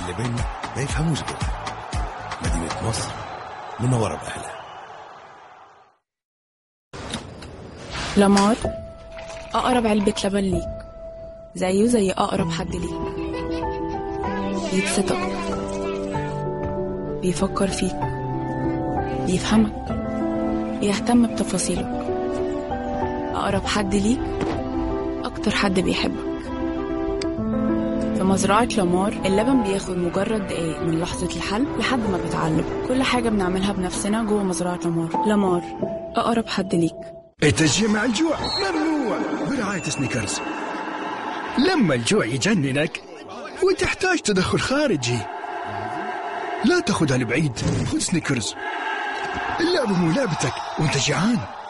اللي بيننا ما يفهموش غيرها مدينة مصر منورة بأهلها لمار أقرب علبة لبن ليك زيه زي أقرب حد ليك بيبسطك بيفكر فيك بيفهمك بيهتم بتفاصيلك أقرب حد ليك أكتر حد بيحبك في مزرعة لامار اللبن بياخد مجرد دقايق من لحظة الحلب لحد ما بيتعلب كل حاجة بنعملها بنفسنا جوه مزرعة لامار لامار أقرب حد ليك التشجيع مع الجوع ممنوع برعاية سنيكرز لما الجوع يجننك وتحتاج تدخل خارجي لا تاخذها لبعيد خذ سنيكرز اللعبة مو لعبتك وانت جيعان